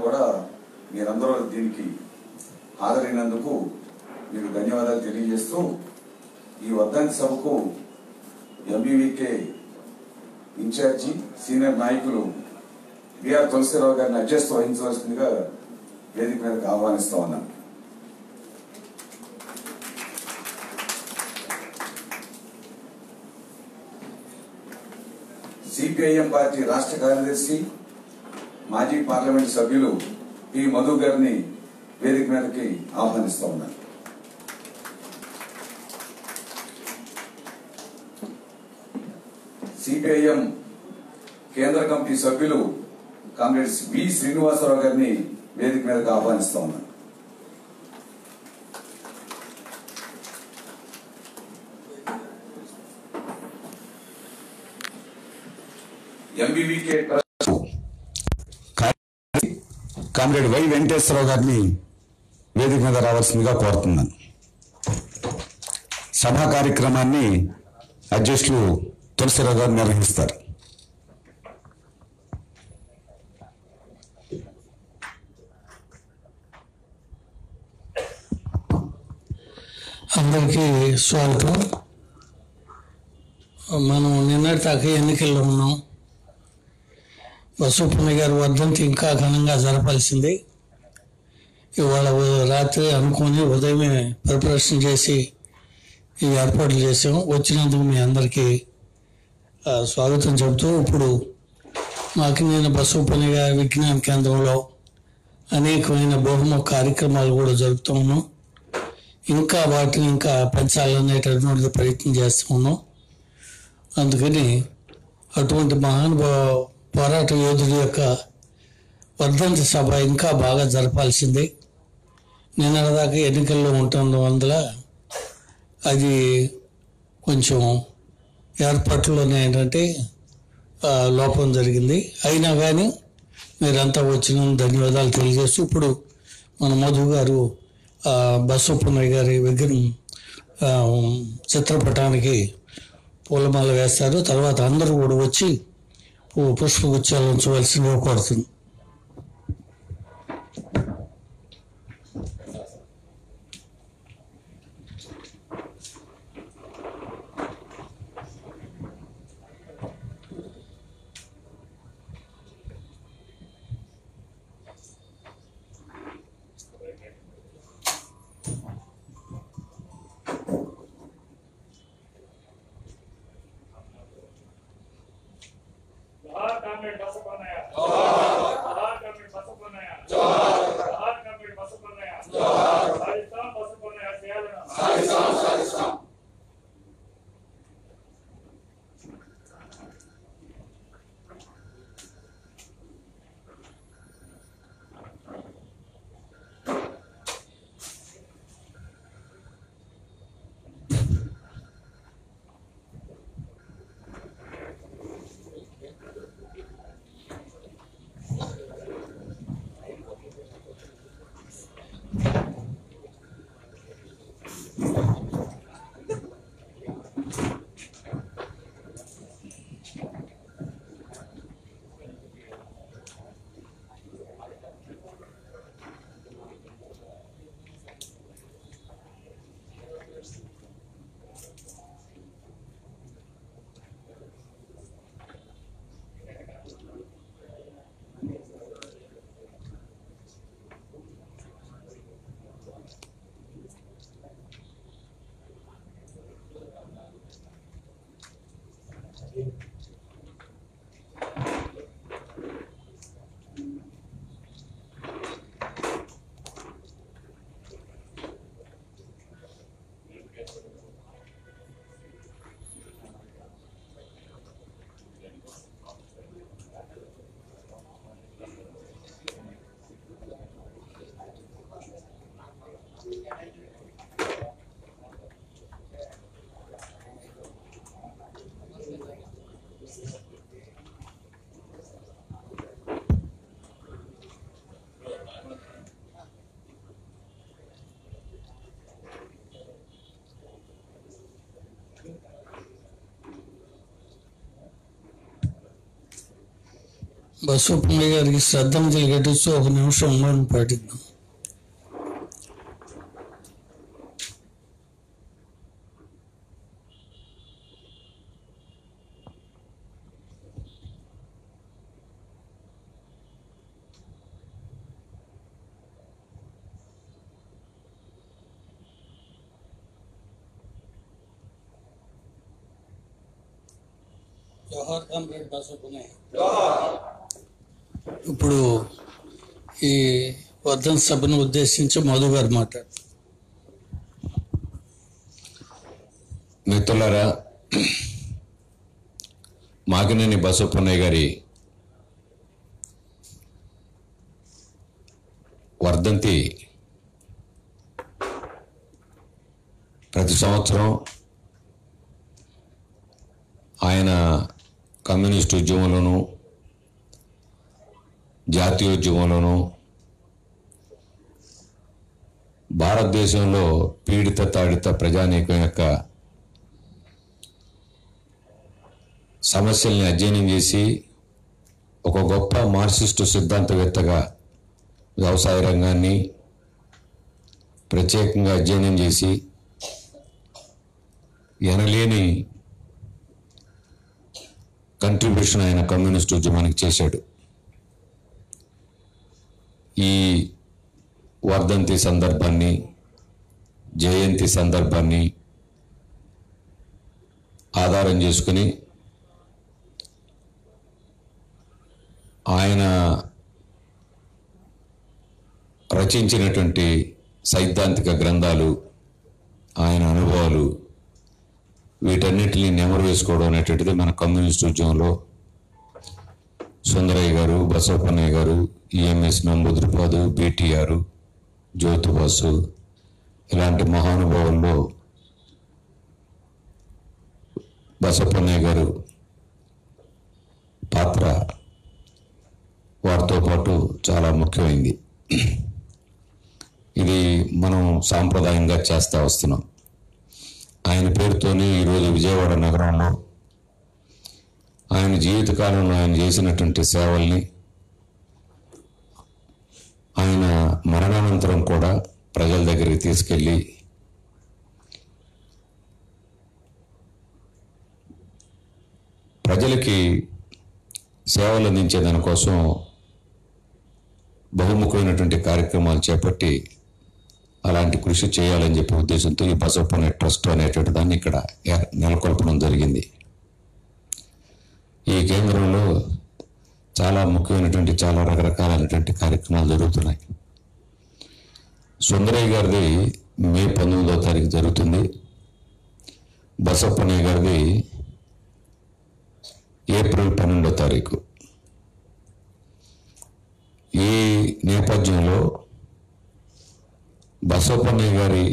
కూడా మీరందరూ దీనికి హాజరైనందుకు మీకు ధన్యవాదాలు తెలియజేస్తూ ఈ వర్ధంతి సభకు ఎంబీవీకే ఇన్ఛార్జి సీనియర్ నాయకులు బిఆర్ తులసిరావు గారిని అధ్యక్షత వహించవలసిందిగా వేదిక మీదకి ఆహ్వానిస్తా ఉన్నాను సిపిఐఎం పార్టీ రాష్ట్ర కార్యదర్శి మాజీ పార్లమెంట్ సభ్యులు పి మధు గారిని వేదిక మీదకి ఆహ్వానిస్తా ఉన్నాను సిపిఐఎం కేంద్ర కమిటీ సభ్యులు కాంగ్రెస్ వి శ్రీనివాసరావు గారిని వేదిక మీదకి ఆహ్వానిస్తా ఉన్నాను ఎంబీవీకే కామ్రేడ్ వై వెంకటేశ్వరరావు గారిని వేదిక మీద రావాల్సిందిగా కోరుతున్నాను సభా కార్యక్రమాన్ని అధ్యక్షులు తులసిరావు గారు నిర్వహిస్తారు అందరికీ స్వాగతం మనం నిన్నటి దాకా ఎన్నికల్లో ఉన్నాం వసుపుణ్య గారి వర్ధంతి ఇంకా ఘనంగా జరపాల్సింది ఇవాళ ఉ- రాత్రి అనుకొని ఉదయమే ప్రిపరేషన్ చేసి ఈ ఏర్పాట్లు చేసాం వచ్చినందుకు మీ అందరికీ ఆ, స్వాగతం చెబుతూ ఇప్పుడు మాకు నేను బసవపల్లి గారి విజ్ఞాన కేంద్రంలో అనేకమైన బహుముఖ కార్యక్రమాలు కూడా జరుపుతూ ఉన్నాం ఇంకా వాటిని ఇంకా పెంచాలనేటటువంటి ప్రయత్నం చేస్తూ ఉన్నాం అందుకని అటువంటి మహానుభావ పోరాట యోధుడి యొక్క వర్ధంతి సభ ఇంకా బాగా జరపాల్సిందే నిన్నటిదాకా ఎన్నికల్లో ఉండటం వల్ల అది కొంచెం ఏర్పాట్లోనే ఏంటంటే ఆ, లోపం జరిగింది అయినా కానీ మీరంతా వచ్చిన ధన్యవాదాలు తెలియజేస్తూ ఇప్పుడు మన మధు గారు ఆ, బసవపున్నయ్య గారి విగ్రహం ఆ, చిత్రపటానికి పూలమాల వేస్తారు తర్వాత అందరూ కూడా వచ్చి పు- పుష్పగుచ్చాలు ఉంచవలసిందిగా కోరుతుంది जोहार कामरेड बसपन्नయ్య బసవప్పయ్య గారికి శ్రద్ధను ఘటిస్తూ ఒక నిమిషం మౌనం పాటిద్దాం జవహర్ కామ్రేడ్ బసవప్పయ్య ఇప్పుడు ఈ వర్ధన్ సభను ఉద్దేశించి మధు గారు మాట్లాడు మిత్రులారా మాకినేని బసవపున్నయ్య గారి వర్ధంతి ప్రతి సంవత్సరం ఆయన కమ్యూనిస్టు ఉద్యమంలోనూ జాతీయోద్యమంలోనూ భారతదేశంలో పీడిత తాడిత ప్రజానీకం యొక్క సమస్యల్ని అధ్యయనం చేసి ఒక గొప్ప మార్క్సిస్టు సిద్ధాంతవేత్తగా వ్యవసాయ రంగాన్ని ప్రత్యేకంగా అధ్యయనం చేసి ఎనలేని కంట్రిబ్యూషన్ ఆయన కమ్యూనిస్ట్ ఉద్యమానికి చేశాడు ఈ వర్ధంతి సందర్భాన్ని జయంతి సందర్భాన్ని ఆధారం చేసుకుని ఆయన రచించినటువంటి సైద్ధాంతిక గ్రంథాలు ఆయన అనుభవాలు వీటన్నిటిని నెమరు వేసుకోవడం అనేటువంటిది మన కమ్యూనిస్ట్ ఉద్యమంలో సుందరయ్య గారు బసవపన్నయ్య గారు ఈఎంఎస్ నంబుద్రిపాదు బీటీఆర్ జ్యోతిబాసు ఇలాంటి మహానుభావుల్లో బసవపన్నయ్య గారు పాత్ర వారితో పాటు చాలా ముఖ్యమైంది ఇది మనం సాంప్రదాయంగా చేస్తా వస్తున్నాం ఆయన పేరుతోనే ఈరోజు విజయవాడ నగరంలో ఆయన జీవితకాలంలో ఆయన చేసినటువంటి సేవల్ని ఆయన మరణానంతరం కూడా ప్రజల దగ్గరికి తీసుకెళ్ళి ప్రజలకి సేవలు అందించే దానికోసం బహుముఖమైనటువంటి కార్యక్రమాలు చేపట్టి అలాంటి కృషి చేయాలని చెప్పే ఉద్దేశంతో ఈ బసవపనే ట్రస్ట్ అనేటువంటి దాన్ని ఇక్కడ ఏ- నెలకొల్పడం జరిగింది ఈ కేంద్రంలో చాలా ముఖ్యమైనటువంటి చాలా రకరకాలైనటువంటి కార్యక్రమాలు జరుగుతున్నాయి సుందరయ్య గారిది మే పంతొమ్మిదవ తారీఖు జరుగుతుంది బసప్పన్నయ్య గారిది ఏప్రిల్ పన్నెండో తారీఖు ఈ నేపథ్యంలో బసవపన్నయ్య గారి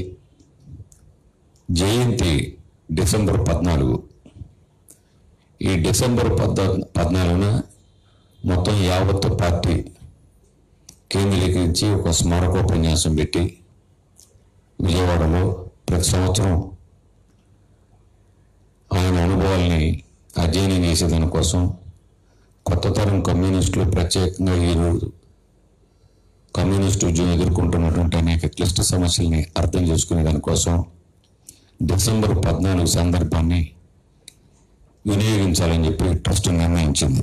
జయంతి డిసెంబర్ పద్నాలుగు ఈ డిసెంబర్ పద్నా పద్నాలుగున మొత్తం యావత్తు పార్టీ కేంద్రీకరించి ఒక స్మారకోపన్యాసం పెట్టి విజయవాడలో ప్రతి సంవత్సరం ఆయన అనుభవాల్ని అధ్యయనం చేసే దానికోసం కొత్త తరం కమ్యూనిస్టులు ప్రత్యేకంగా ఈరోజు కమ్యూనిస్టు ఉద్యమం ఎదుర్కొంటున్నటువంటి అనేక క్లిష్ట సమస్యల్ని అర్థం చేసుకునే దానికోసం డిసెంబర్ పద్నాలుగు సందర్భాన్ని వినియోగించాలని చెప్పి ట్రస్ట్ నిర్ణయించింది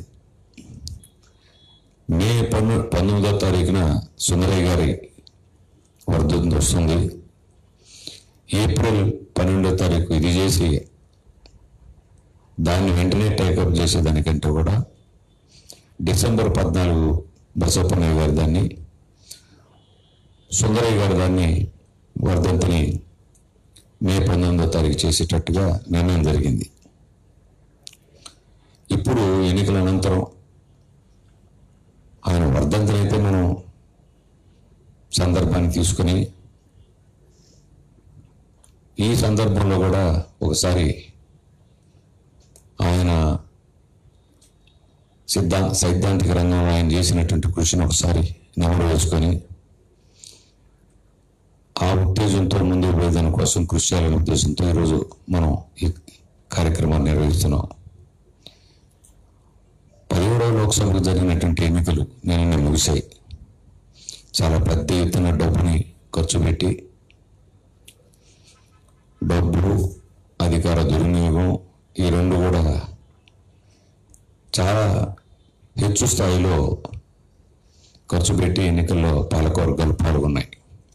మే పన్ను పంతొమ్మిదో తారీఖున సుందరయ్య గారి వర్ధంతి వస్తుంది ఏప్రిల్ పన్నెండో తారీఖు ఇది చేసి దాన్ని వెంటనే టేకప్ చేసేదానికంటే కూడా డిసెంబర్ పద్నాలుగు బసవపన్నయ్య గారి దాన్ని సుందరయ్య గారి దాన్ని వర్ధంతిని మే పంతొమ్మిదో తారీఖు చేసేటట్టుగా నిర్ణయం జరిగింది ఇప్పుడు ఎన్నికల అనంతరం ఆయన వర్ధంతిని అయితే మనం సందర్భాన్ని తీసుకుని ఈ సందర్భంలో కూడా ఒకసారి ఆయన సిద్ధాంత సైద్ధాంతిక రంగంలో ఆయన చేసినటువంటి కృషిని ఒకసారి నెమరు వేసుకొని ఆ ఉత్తేజంతో ముందుకు పోయేదాని కోసం కృషి చేయాలనే ఉద్దేశంతో ఈరోజు మనం ఈ కార్యక్రమాన్ని నిర్వహిస్తున్నాం పదిహేడవ లోక్సభకు జరిగినటువంటి ఎన్నికలు నిన్న ముగిశాయి చాలా పెద్ద ఎత్తున డబ్బుని ఖర్చు పెట్టి డబ్బు అధికార దుర్వినియోగం ఈ రెండు కూడా చాలా హెచ్చు స్థాయిలో ఖర్చు పెట్టి ఎన్నికల్లో పాలకవర్గాలు పాల్గొన్నాయి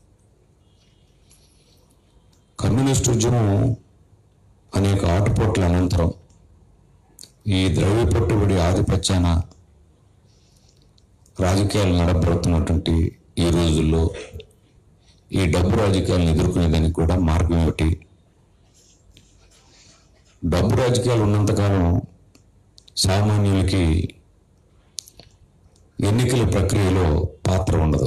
కమ్యూనిస్ట్ ఉద్యమం అనేక ఆటుపోట్ల అనంతరం ఈ ద్రవ్య పెట్టుబడి ఆధిపత్యాన రాజకీయాలు నడపడుతున్నటువంటి ఈ రోజుల్లో ఈ డబ్బు రాజకీయాలను ఎదుర్కొనేదానికి కూడా మార్గం ఏమిటి డబ్బు రాజకీయాలు ఉన్నంతకాలం సామాన్యులకి ఎన్నికల ప్రక్రియలో పాత్ర ఉండదు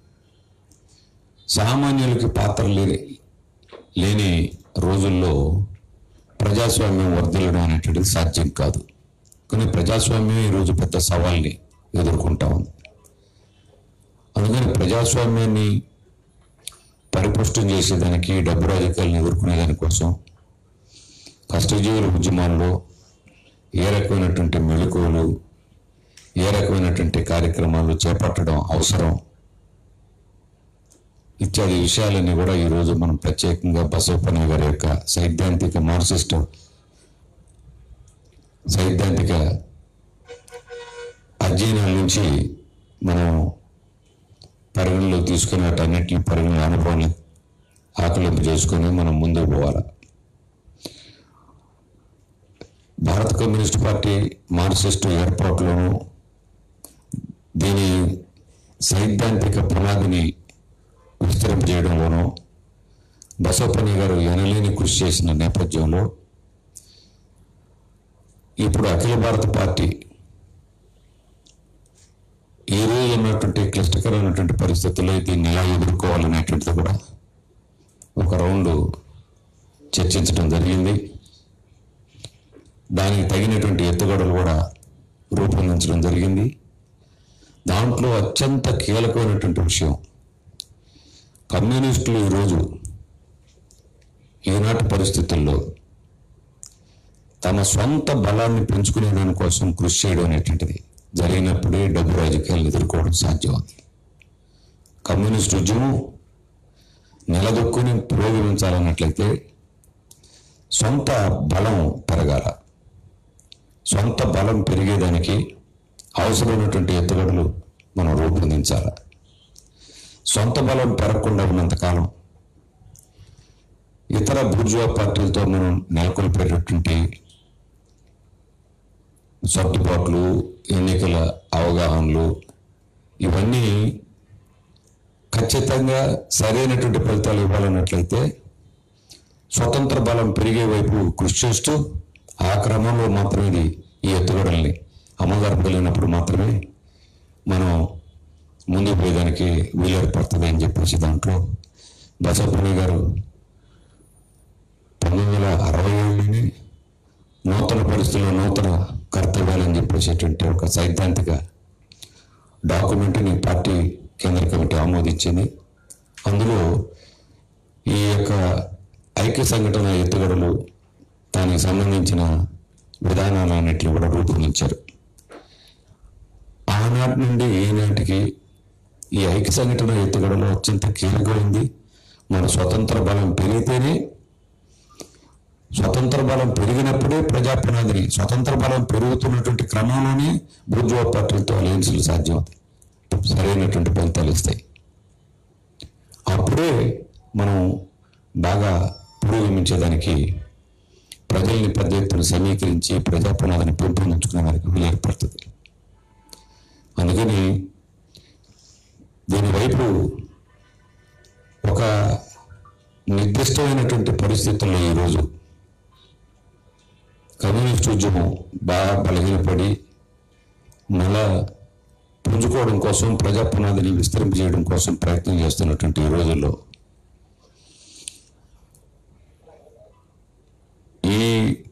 సామాన్యులకి పాత్ర లేని లేని రోజుల్లో ప్రజాస్వామ్యం వర్ధిల్లడం అనేటువంటిది సాధ్యం కాదు కానీ ప్రజాస్వామ్యం ఈరోజు పెద్ద సవాల్ని ఎదుర్కొంటా ఉంది అందుకని ప్రజాస్వామ్యాన్ని పరిపుష్టం చేసేదానికి డబ్బు రాజకీయాలను ఎదుర్కొనే దానికోసం కష్టజీవుల ఉద్యమాల్లో ఏ రకమైనటువంటి మెళుకువలు ఏ రకమైనటువంటి కార్యక్రమాలు చేపట్టడం అవసరం ఇత్యాది విషయాలన్నీ కూడా ఈరోజు మనం ప్రత్యేకంగా బసవపన్న గారి యొక్క సైద్ధాంతిక మార్క్సిస్ట్ సైద్ధాంతిక అధ్యయనాల నుంచి మనం పరిగణలో తీసుకుని వాటన్నిటిని పరిగణ అనుభవాన్ని ఆకలింపు చేసుకొని మనం ముందుకు పోవాలి భారత కమ్యూనిస్ట్ పార్టీ మార్క్సిస్ట్ ఏర్పాటులోనూ దీని సైద్ధాంతిక పునాదిని విస్తరింపజేయడంలోనూ బసవపల్లి గారు ఎనలేని కృషి చేసిన నేపథ్యంలో ఇప్పుడు అఖిల భారత పార్టీ ఈ రోజు ఉన్నటువంటి క్లిష్టకరమైనటువంటి పరిస్థితుల్లో దీన్ని ఎలా ఎదుర్కోవాలనేటువంటిది కూడా ఒక రౌండ్ చర్చించడం జరిగింది దానికి తగినటువంటి ఎత్తుగడలు కూడా రూపొందించడం జరిగింది దాంట్లో అత్యంత కీలకమైనటువంటి విషయం కమ్యూనిస్టులు ఈరోజు ఈనాటి పరిస్థితుల్లో తమ సొంత బలాన్ని పెంచుకునే దానికోసం కృషి చేయడం అనేటువంటిది జరిగినప్పుడే డబ్బు రాజకీయాలను ఎదుర్కోవడం సాధ్యం అవుతుంది కమ్యూనిస్ట్ ఉద్యమం నిలదొక్కుని పురోగమించాలన్నట్లయితే సొంత బలం పెరగాల సొంత బలం పెరిగేదానికి అవసరమైనటువంటి ఎత్తుగడలు మనం రూపొందించాలి సొంత బలం పెరగకుండా ఉన్నంతకాలం ఇతర బూర్జువా పార్టీలతో మనం నెలకొల్పేటటువంటి సర్దుబాట్లు ఎన్నికల అవగాహనలు ఇవన్నీ ఖచ్చితంగా సరైనటువంటి ఫలితాలు ఇవ్వాలన్నట్లయితే స్వతంత్ర బలం పెరిగే వైపు కృషి చేస్తూ ఆ క్రమంలో మాత్రమే ఇది ఈ ఎత్తుగడల్ని అమలు జరపగలిగినప్పుడు మాత్రమే మనం ముందుకు పోయేదానికి వీలు ఏర్పడుతుంది అని చెప్పేసి దాంట్లో బసవపల్లి గారు పంతొమ్మిది వందల అరవై ఏడుని నూతన పరిస్థితుల్లో నూతన కర్తవ్యాలని చెప్పేసేటువంటి ఒక సైద్ధాంతిక డాక్యుమెంట్ని పార్టీ కేంద్ర కమిటీ ఆమోదించింది అందులో ఈ యొక్క ఐక్య సంఘటన ఎత్తుగడలు దానికి సంబంధించిన విధానాలన్నింటినీ కూడా రూపొందించారు ఆనాటి నుండి ఈనాటికి ఈ ఐక్య సంఘటన ఎత్తుగడలో అత్యంత కీలకమైంది మన స్వతంత్ర బలం పెరిగితేనే స్వతంత్ర బలం పెరిగినప్పుడే ప్రజాప్రనాదిని స్వతంత్ర బలం పెరుగుతున్నటువంటి క్రమంలోనే బుర్జువా పార్టీలతో అలయన్స్లు సాధ్యమవుతాయి సరైనటువంటి ఫలితాలు ఇస్తాయి అప్పుడే మనం బాగా పురోగమించేదానికి ప్రజల్ని పెద్ద ఎత్తున సమీకరించి ప్రజాప్రనాదిని పెంపొందించుకునే దానికి వీలు ఏర్పడుతుంది అందుకని దీని వైపు ఒక నిర్దిష్టమైనటువంటి పరిస్థితుల్లో ఈరోజు కమ్యూనిస్ట్ ఉద్యమం బాగా బలహీనపడి మళ్ళా పుంజుకోవడం కోసం ప్రజా పునాదిని విస్తరింపజేయడం కోసం ప్రయత్నం చేస్తున్నటువంటి ఈ రోజుల్లో ఈ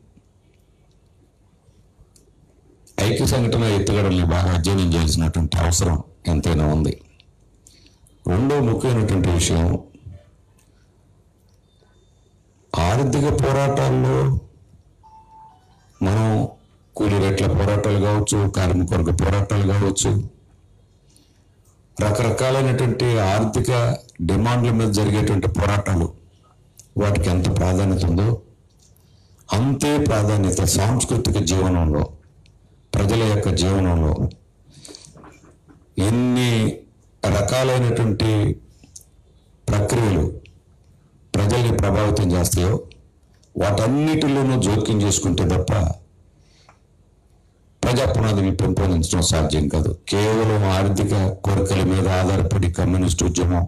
ఐక్య సంఘటన ఎత్తుగడల్ని బాగా అధ్యయనం చేయాల్సినటువంటి అవసరం ఎంతైనా ఉంది రెండో ముఖ్యమైనటువంటి విషయం ఆర్థిక పోరాటాల్లో మనం కూలీ రేట్ల పోరాటాలు కావచ్చు కార్మిక వర్గ పోరాటాలు కావచ్చు రకరకాలైనటువంటి ఆర్థిక డిమాండ్ల మీద జరిగేటువంటి పోరాటాలు వాటికి ఎంత ప్రాధాన్యత ఉందో అంతే ప్రాధాన్యత సాంస్కృతిక జీవనంలో ప్రజల యొక్క జీవనంలో ఎన్ని రకాలైనటువంటి ప్రక్రియలు ప్రజల్ని ప్రభావితం చేస్తాయో వాటన్నిటిలోనూ జోక్యం చేసుకుంటే తప్ప ప్రజా పునాదిని పెంపొందించడం సాధ్యం కాదు కేవలం ఆర్థిక కోరికల మీద ఆధారపడి కమ్యూనిస్ట్ ఉద్యమం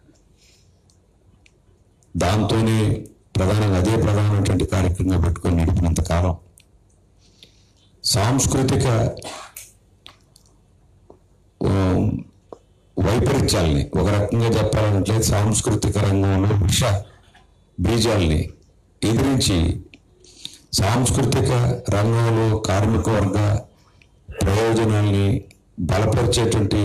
దాంతోనే ప్రధానంగా అదే ప్రధానమైనటువంటి కార్యక్రమంగా పెట్టుకొని నడిపినంత కాలం సాంస్కృతిక ఆ, వైపరీత్యాల్ని ఒక రకంగా చెప్పాలంటే సాంస్కృతిక రంగంలో విష బీజాల్ని ఎదిరించి సాంస్కృతిక రంగంలో కార్మిక వర్గ ప్రయోజనాల్ని బలపరిచేటువంటి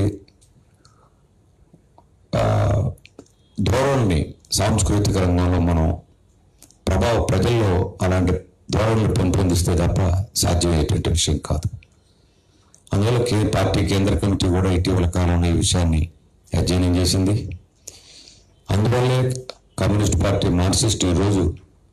ఆ, ధోరణిని సాంస్కృతిక రంగంలో మనం ప్రభావ ప్రజల్లో అలాంటి ధోరణులు పెంపొందిస్తే తప్ప సాధ్యమయ్యేటువంటి విషయం కాదు అందువల్ల కే పార్టీ కేంద్ర కమిటీ కూడా ఇటీవల కాలంలో ఈ విషయాన్ని అధ్యయనం చేసింది అందువల్లే కమ్యూనిస్ట్ పార్టీ మార్క్సిస్ట్ ఈరోజు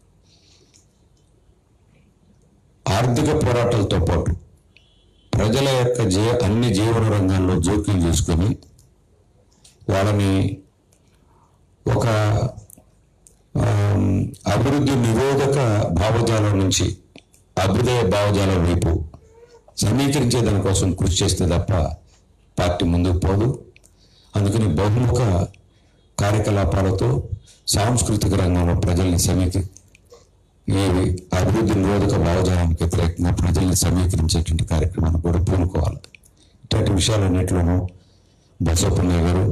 ఆర్థిక పోరాటాలతో పాటు ప్రజల యొక్క జీ అన్ని జీవన రంగాల్లో జోక్యం చేసుకొని వాళ్ళని ఒక ఆమ్, అభివృద్ధి నిరోధక భావజాలం నుంచి అభ్యుదయ భావజాలం వైపు సమీకరించే దానికోసం కృషి చేస్తే తప్ప పార్టీ ముందుకు పోదు అందుకని బహుముఖ కార్యకలాపాలతో సాంస్కృతిక రంగంలో ప్రజల్ని సమీకరి ఈ అభివృద్ధి నిరోధక భావజాలానికి వ్యతిరేకంగా ప్రజల్ని సమీకరించేటువంటి కార్యక్రమాన్ని కూడా పూనుకోవాలి ఇట్లాంటి విషయాలన్నింటిలోనూ బసవపుణ్య గారు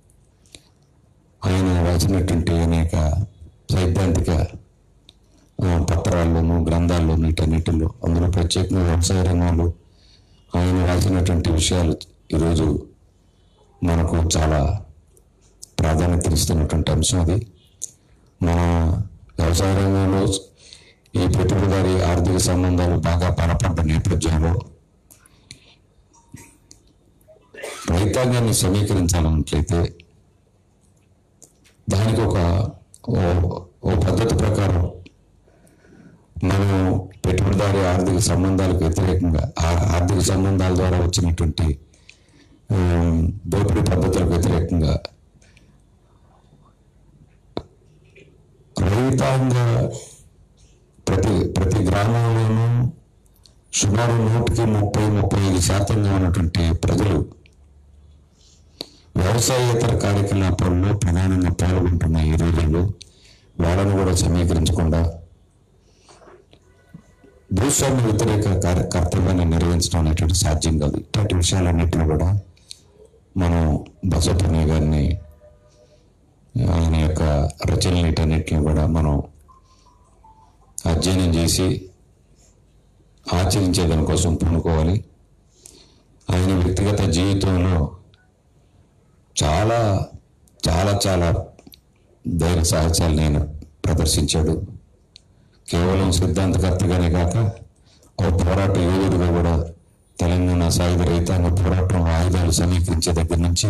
ఆయన రాసినటువంటి అనేక సైద్ధాంతిక ఆ, పత్రాల్లోనూ గ్రంథాల్లోనూ వీటన్నిటిలో అందులో ప్రత్యేకంగా వ్యవసాయ రంగంలో ఆయన రాసినటువంటి విషయాలు ఈరోజు మనకు చాలా ప్రాధాన్యతనిస్తున్నటువంటి అంశం అది మన వ్యవసాయ రంగంలో ఈ పెట్టుబడిదారి ఆర్థిక సంబంధాలు బాగా బలపడ్డ నేపథ్యంలో రైతాంగాన్ని సమీకరించాలన్నట్లయితే దానికి ఒక ఓ- ఓ పద్ధతి ప్రకారం మనం పెట్టుబడిదారి ఆర్థిక సంబంధాలకు వ్యతిరేకంగా ఆ ఆర్థిక సంబంధాల ద్వారా వచ్చినటువంటి ఉమ్, దోపిడీ పద్ధతులకు వ్యతిరేకంగా రైతాంగ ప్రతి ప్రతి గ్రామంలోనూ సుమారు నూటికి ముప్పై ముప్పై ఐదు శాతంగా ఉన్నటువంటి ప్రజలు వ్యవసాయేతర కార్యకలాపాల్లో ప్రధానంగా పాల్గొంటున్న ఈ రోజుల్లో వాళ్ళను కూడా సమీకరించకుండా భూస్వామ్య వ్యతిరేక కార్య కర్తవ్యాన్ని నిర్వహించడం అనేటువంటి సాధ్యం కాదు ఇట్లాంటి విషయాలన్నింటినీ కూడా మనం బసవపుణ్య గారిని ఆయన యొక్క రచనలన్నిటిని కూడా మనం అధ్యయనం చేసి ఆచరించే దానికోసం పూనుకోవాలి ఆయన వ్యక్తిగత జీవితంలో చాలా చాలా చాలా ధైర్య సాహసాలు నేను ప్రదర్శించాడు కేవలం సిద్ధాంతకర్తగానే కాక ఓ పోరాట యోధుడిగా కూడా తెలంగాణ సాయుధ రైతాంగ పోరాటం ఆయుధాలు సమీకరించే దగ్గర నుంచి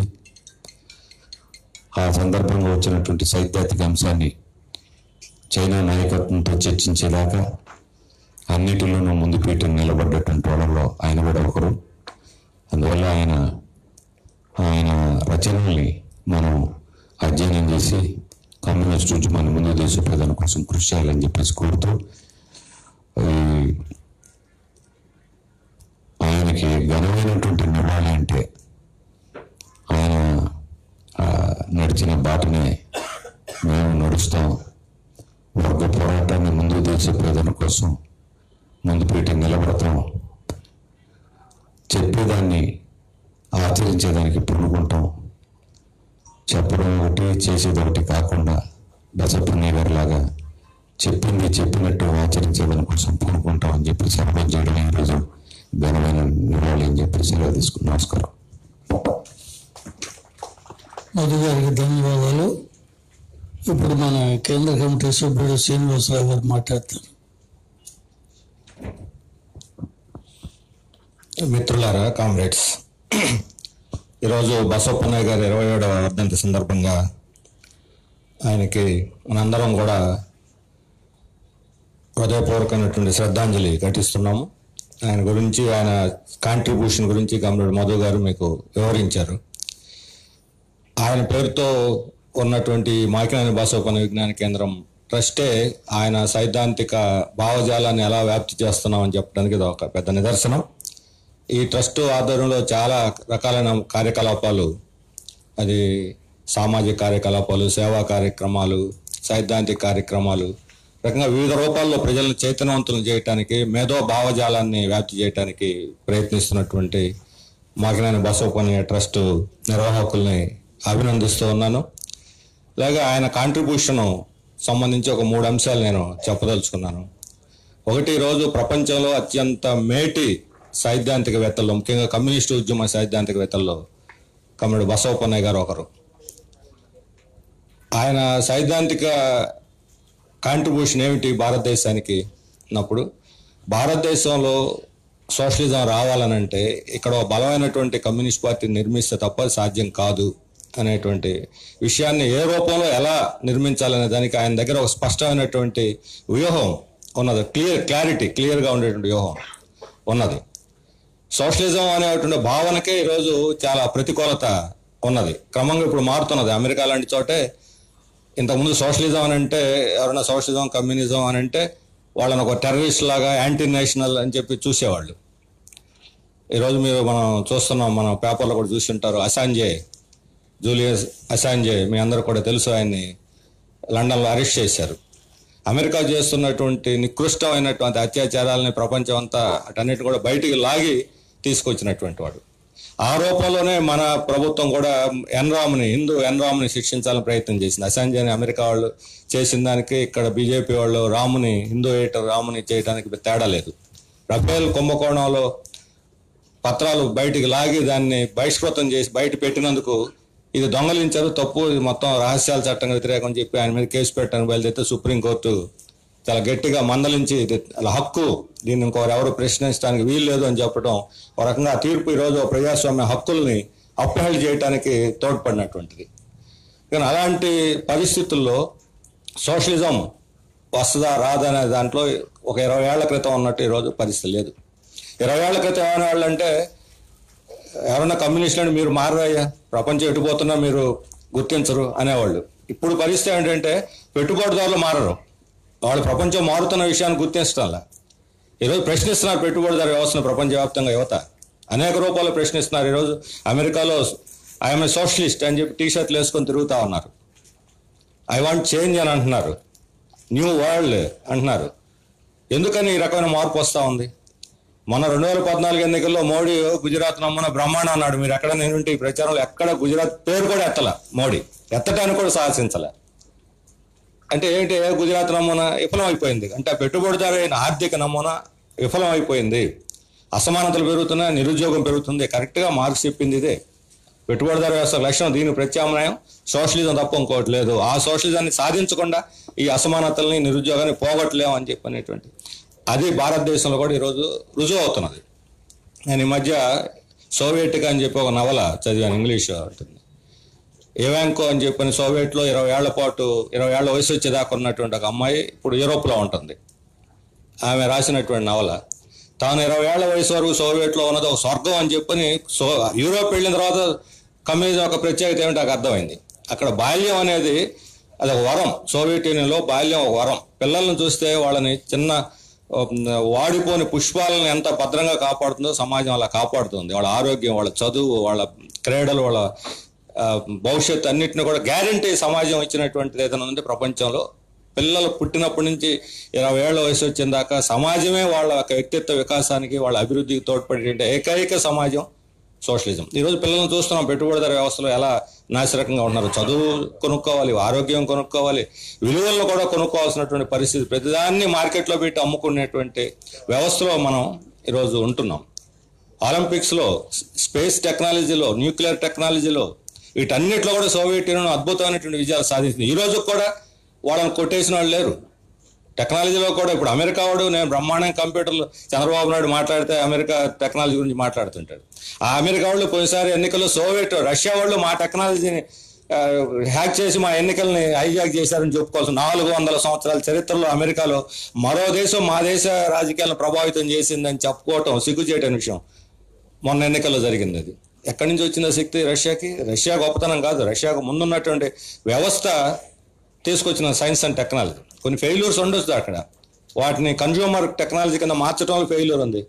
ఆ సందర్భంగా వచ్చినటువంటి సైద్ధాంతిక అంశాన్ని చైనా నాయకత్వంతో చర్చించేదాకా అన్నిటిలోనూ ముందు పీఠం నిలబడ్డటువంటి వాళ్ళలో ఆయన కూడా ఒకరు అందువల్ల ఆయన ఆయన రచనల్ని మనం అధ్యయనం చేసి కమ్యూనిస్ట్ ఉద్యమాన్ని ముందు తీసుకుపోయేదాని కోసం కృషి చేయాలని చెప్పేసి కోరుతూ ఈ ఆయనకి ఘనమైనటువంటి నివాళి అంటే ఆయన ఆ, నడిచిన బాటనే మేము నడుస్తాం వర్గ పోరాటాన్ని ముందుకు తీసుకుపోయేదాని కోసం ముందు పీఠం నిలబడతాం చెప్పేదాన్ని ఆచరించేదానికి పూనుకుంటాం చెప్పడం ఒకటి చేసేది ఒకటి కాకుండా బసపుణ్య గారి లాగా చెప్పింది చెప్పినట్టు ఆచరించేదాని కోసం పూనుకుంటాం అని చెప్పి సెలవు చేయడం ఈరోజు ఘనమైన నివాళి అని చెప్పి సెలవు తీసుకుని నమస్కారం మధు గారికి ధన్యవాదాలు ఇప్పుడు మన కేంద్ర కమిటీ సభ్యుడు శ్రీనివాసరావు గారు మాట్లాడతారు మిత్రులారా కామ్రేడ్స్ ఈరోజు బసవప్పన్నయ్య గారి ఇరవై ఏడవ వర్ధంతి సందర్భంగా ఆయనకి మనందరం కూడా హృదయపూర్వకమైనటువంటి శ్రద్ధాంజలి ఘటిస్తున్నాము ఆయన గురించి ఆయన కాంట్రిబ్యూషన్ గురించి కామ్రేడ్ మధు గారు మీకు వివరించారు ఆయన పేరుతో ఉన్నటువంటి మాకినాని బసవపన విజ్ఞాన కేంద్రం ట్రస్టే ఆయన సైద్ధాంతిక భావజాలాన్ని ఎలా వ్యాప్తి చేస్తున్నామని చెప్పడానికి ఇది ఒక పెద్ద నిదర్శనం ఈ ట్రస్ట్ ఆధ్వర్యంలో చాలా రకాలైన కార్యకలాపాలు అది సామాజిక కార్యకలాపాలు సేవా కార్యక్రమాలు సైద్ధాంతిక కార్యక్రమాలు రకంగా వివిధ రూపాల్లో ప్రజలను చైతన్యవంతులను చేయడానికి మేధో భావజాలాన్ని వ్యాప్తి చేయడానికి ప్రయత్నిస్తున్నటువంటి మాకినాని బసవపని ట్రస్ట్ నిర్వాహకుల్ని అభినందిస్తూ ఉన్నాను అలాగే ఆయన కాంట్రిబ్యూషన్ సంబంధించి ఒక మూడు అంశాలు నేను చెప్పదలుచుకున్నాను ఒకటి ఈరోజు ప్రపంచంలో అత్యంత మేటి సైద్ధాంతికవేత్తల్లో ముఖ్యంగా కమ్యూనిస్టు ఉద్యమ సైద్ధాంతికవేత్తల్లో కమ్రేడ్ బసవపన్నయ్య గారు ఒకరు ఆయన సైద్ధాంతిక కాంట్రిబ్యూషన్ ఏమిటి భారతదేశానికి అన్నప్పుడు భారతదేశంలో సోషలిజం రావాలనంటే ఇక్కడ ఒక బలమైనటువంటి కమ్యూనిస్ట్ పార్టీ నిర్మిస్తే తప్ప అది సాధ్యం కాదు అనేటువంటి విషయాన్ని ఏ రూపంలో ఎలా నిర్మించాలనే దానికి ఆయన దగ్గర ఒక స్పష్టమైనటువంటి వ్యూహం ఉన్నది క్లియర్ క్లారిటీ క్లియర్గా ఉండేటువంటి వ్యూహం ఉన్నది సోషలిజం అనేటువంటి భావనకే ఈరోజు చాలా ప్రతికూలత ఉన్నది క్రమంగా ఇప్పుడు మారుతున్నది అమెరికా లాంటి చోటే ఇంతకుముందు సోషలిజం అని అంటే ఎవరైనా సోషలిజం కమ్యూనిజం అని అంటే వాళ్ళని ఒక టెర్రరిస్ట్ లాగా యాంటీ నేషనల్ అని చెప్పి చూసేవాళ్ళు ఈరోజు మీరు మనం చూస్తున్నాం మన పేపర్లో కూడా చూస్తుంటారు అసాంజే జూలియస్ అసాంజే మీ అందరూ కూడా తెలుసు ఆయన్ని లండన్లో అరెస్ట్ చేశారు అమెరికా చేస్తున్నటువంటి నికృష్టమైనటువంటి అత్యాచారాలని ప్రపంచం అంతా అటన్నిటి కూడా బయటికి లాగి తీసుకొచ్చినటువంటి వాడు ఆ రూపంలోనే మన ప్రభుత్వం కూడా ఎన్రామ్ని హిందూ ఎన్రామ్ని శిక్షించాలని ప్రయత్నం చేసింది అసాంజేని అమెరికా వాళ్ళు చేసిన దానికి ఇక్కడ బీజేపీ వాళ్ళు రాముని హిందూ ఏటర్ రాముని చేయడానికి తేడా లేదు రఫేల్ కుంభకోణంలో పత్రాలు బయటికి లాగి దాన్ని బహిష్కృతం చేసి బయట పెట్టినందుకు ఇది దొంగలించారు తప్పు ఇది మొత్తం రహస్యాల చట్టం వ్యతిరేకం అని చెప్పి ఆయన మీద కేసు పెట్టాను బయలుదేరితే సుప్రీంకోర్టు చాలా గట్టిగా మందలించి ఇది అలా హక్కు దీన్ని ఇంకోరు ఎవరు ప్రశ్నించడానికి వీలు లేదు అని చెప్పడం ఒక రకంగా ఆ తీర్పు ఈరోజు ప్రజాస్వామ్య హక్కుల్ని అప్హెల్డ్ చేయడానికి తోడ్పడినటువంటిది కానీ అలాంటి పరిస్థితుల్లో సోషలిజం వస్తుందా రాదా అనే దాంట్లో ఒక ఇరవై ఏళ్ల క్రితం ఉన్నట్టు ఈరోజు పరిస్థితి లేదు ఇరవై ఏళ్ల క్రితం ఏమైనా వాళ్ళు అంటే ఎవరన్నా కమ్యూనిస్టులు అంటే మీరు మారయ్యా ప్రపంచం ఎటుపోతున్నా మీరు గుర్తించరు అనేవాళ్ళు ఇప్పుడు పరిస్థితి ఏంటంటే పెట్టుబడిదారులు మారరు వాళ్ళు ప్రపంచం మారుతున్న విషయాన్ని గుర్తించడంలా ఈరోజు ప్రశ్నిస్తున్నారు పెట్టుబడిదారు వ్యవస్థను ప్రపంచవ్యాప్తంగా యువత అనేక రూపాల్లో ప్రశ్నిస్తున్నారు ఈరోజు అమెరికాలో ఐఎమ్ సోషలిస్ట్ అని చెప్పి టీ షర్ట్లు వేసుకొని తిరుగుతా ఉన్నారు ఐ వాంట్ చేంజ్ అని అంటున్నారు న్యూ వరల్డ్ అంటున్నారు ఎందుకని ఈ రకమైన మార్పు వస్తూ ఉంది మొన్న రెండు వేల పద్నాలుగు ఎన్నికల్లో మోడీ గుజరాత్ నమ్మన బ్రహ్మాండ అన్నాడు మీరు ఎక్కడ నేను ఈ ప్రచారంలో ఎక్కడ గుజరాత్ పేరు కూడా ఎత్తల మోడీ ఎత్తడానికి కూడా సాహసించలే అంటే ఏంటి ఏ గుజరాత్ నమూనా విఫలం అయిపోయింది అంటే ఆ పెట్టుబడిదారైన ఆర్థిక నమూనా విఫలం అయిపోయింది అసమానతలు పెరుగుతున్నాయి నిరుద్యోగం పెరుగుతుంది కరెక్ట్గా మార్క్స్ చెప్పింది ఇదే పెట్టుబడిదారు వ్యవస్థ లక్ష్యం దీని ప్రత్యామ్నాయం సోషలిజం తప్ప ఇంకోటి లేదు ఆ సోషలిజాన్ని సాధించకుండా ఈ అసమానతల్ని నిరుద్యోగాన్ని పోగొట్టలేము అని చెప్పనేటువంటి అది భారతదేశంలో కూడా ఈరోజు రుజువు అవుతున్నది నేను ఈ మధ్య సోవియట్గా అని చెప్పి ఒక నవల చదివాను ఇంగ్లీష్ ఉంటుంది ఏవాంకో అని చెప్పని సోవియట్లో ఇరవై ఏళ్ల పాటు ఇరవై ఏళ్ల వయసు వచ్చేదాకా ఉన్నటువంటి ఒక అమ్మాయి ఇప్పుడు యూరోప్లో ఉంటుంది ఆమె రాసినటువంటి నవల తాను ఇరవై ఏళ్ల వయసు వరకు సోవియట్లో ఉన్నది ఒక స్వర్గం అని చెప్పని సో యూరోప్ వెళ్ళిన తర్వాత కమ్యూనిజం ఒక ప్రత్యేకత ఏమిటి నాకు అర్థమైంది అక్కడ బాల్యం అనేది అది ఒక వరం సోవియట్ యూనియన్లో బాల్యం ఒక వరం పిల్లల్ని చూస్తే వాళ్ళని చిన్న ఆ, వాడిపోని పుష్పాలను ఎంత భద్రంగా కాపాడుతుందో సమాజం అలా కాపాడుతుంది వాళ్ళ ఆరోగ్యం వాళ్ళ చదువు వాళ్ళ క్రీడలు వాళ్ళ ఆ, భవిష్యత్తు అన్నిటిని కూడా గ్యారంటీ సమాజం ఇచ్చినటువంటిది ఏదైనా ఉంది ప్రపంచంలో పిల్లలు పుట్టినప్పటి నుంచి ఇరవై ఏళ్ళ వయసు వచ్చిన దాకా సమాజమే వాళ్ళ యొక్క వ్యక్తిత్వ వికాసానికి వాళ్ళ అభివృద్ధికి తోడ్పడే ఏకైక సమాజం సోషలిజం ఈరోజు పిల్లలను చూస్తున్నాం పెట్టుబడిదారు వ్యవస్థలో ఎలా నాశరకంగా ఉన్నారు చదువు కొనుక్కోవాలి ఆరోగ్యం కొనుక్కోవాలి విలువలను కూడా కొనుక్కోవాల్సినటువంటి పరిస్థితి ప్రతిదాన్ని మార్కెట్లో పెట్టి అమ్ముకునేటువంటి వ్యవస్థలో మనం ఈరోజు ఉంటున్నాం ఒలింపిక్స్లో స్పేస్ టెక్నాలజీలో న్యూక్లియర్ టెక్నాలజీలో వీటన్నిటిలో కూడా సోవియట్ యూనియన్ అద్భుతమైనటువంటి విజయాలు సాధించింది ఈ రోజు కూడా వాళ్ళని కొట్టేసిన వాళ్ళు లేరు టెక్నాలజీలో కూడా ఇప్పుడు అమెరికా వాడు నేను బ్రహ్మాండంగా కంప్యూటర్లు చంద్రబాబు నాయుడు మాట్లాడితే అమెరికా టెక్నాలజీ గురించి మాట్లాడుతుంటాడు ఆ అమెరికా వాళ్ళు పోయినసారి ఎన్నికల్లో సోవియట్ రష్యా వాళ్ళు మా టెక్నాలజీని ఆ, హ్యాక్ చేసి మా ఎన్నికల్ని హైజాక్ చేశారని చెప్పుకోవాల్సిన నాలుగు వందల సంవత్సరాల చరిత్రలో అమెరికాలో మరో దేశం మా దేశ రాజకీయాలను ప్రభావితం చేసిందని చెప్పుకోవటం సిగ్గుచేయటం విషయం మొన్న ఎన్నికల్లో జరిగింది అది ఎక్కడి నుంచి వచ్చింది ఆ శక్తి రష్యాకి రష్యా గొప్పతనం కాదు రష్యాకు ముందున్నటువంటి వ్యవస్థ తీసుకొచ్చిన సైన్స్ అండ్ టెక్నాలజీ కొన్ని ఫెయిల్యూర్స్ ఉండొచ్చు అక్కడ వాటిని కన్జ్యూమర్ టెక్నాలజీ కింద మార్చడంలో ఫెయిల్యూర్ ఉంది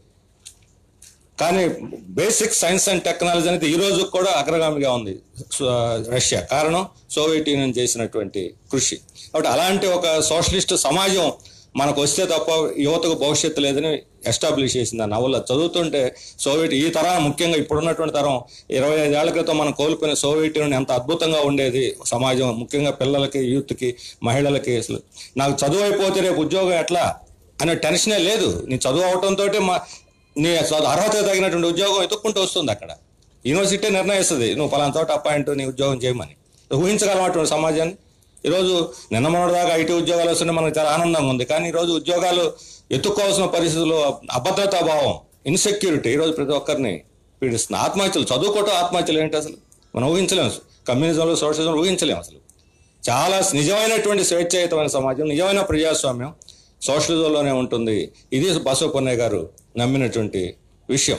కానీ బేసిక్ సైన్స్ అండ్ టెక్నాలజీ అనేది ఈ రోజు కూడా అగ్రగామిగా ఉంది సో, రష్యా కారణం సోవియట్ యూనియన్ చేసినటువంటి కృషి కాబట్టి అలాంటి ఒక సోషలిస్ట్ సమాజం మనకు వస్తే తప్ప యువతకు భవిష్యత్తు లేదని ఎస్టాబ్లిష్ చేసింది ఆ నవల చదువుతుంటే సోవియట్ ఈ తరం ముఖ్యంగా ఇప్పుడున్నటువంటి తరం ఇరవై ఐదేళ్ల క్రితం మనం కోల్పోయిన సోవియట్ యూనియన్ ఎంత అద్భుతంగా ఉండేది సమాజం ముఖ్యంగా పిల్లలకి యూత్కి మహిళలకి అసలు నాకు చదువు అయిపోతే రేపు ఉద్యోగం ఎట్లా అనే టెన్షనే లేదు నీ చదువు అవటంతో మా నీ చదువు అర్హత తగినటువంటి ఉద్యోగం ఎత్తుక్కుంటూ వస్తుంది అక్కడ యూనివర్సిటీ నిర్ణయిస్తుంది నువ్వు పలానా చోట అపాయింట్ నీ ఉద్యోగం చేయమని ఊహించగలమటువంటి సమాజాన్ని ఈరోజు నిన్న మొన్నటి దాకా ఐటీ ఉద్యోగాలు వస్తుంటే మనకు చాలా ఆనందంగా ఉంది కానీ ఈరోజు ఉద్యోగాలు ఎత్తుక్కోవాల్సిన పరిస్థితుల్లో అభద్రతా భావం ఇన్సెక్యూరిటీ ఈరోజు ప్రతి ఒక్కరిని పీడిస్తుంది ఆత్మహత్యలు చదువుకోవటం ఆత్మహత్యలు ఏంటి అసలు మనం ఊహించలేము కమ్యూనిజంలో సోషలిజంలో ఊహించలేము అసలు చాలా నిజమైనటువంటి స్వేచ్ఛాయుతమైన సమాజం నిజమైన ప్రజాస్వామ్యం సోషలిజంలోనే ఉంటుంది ఇది బసవపన్నయ్య గారు నమ్మినటువంటి విషయం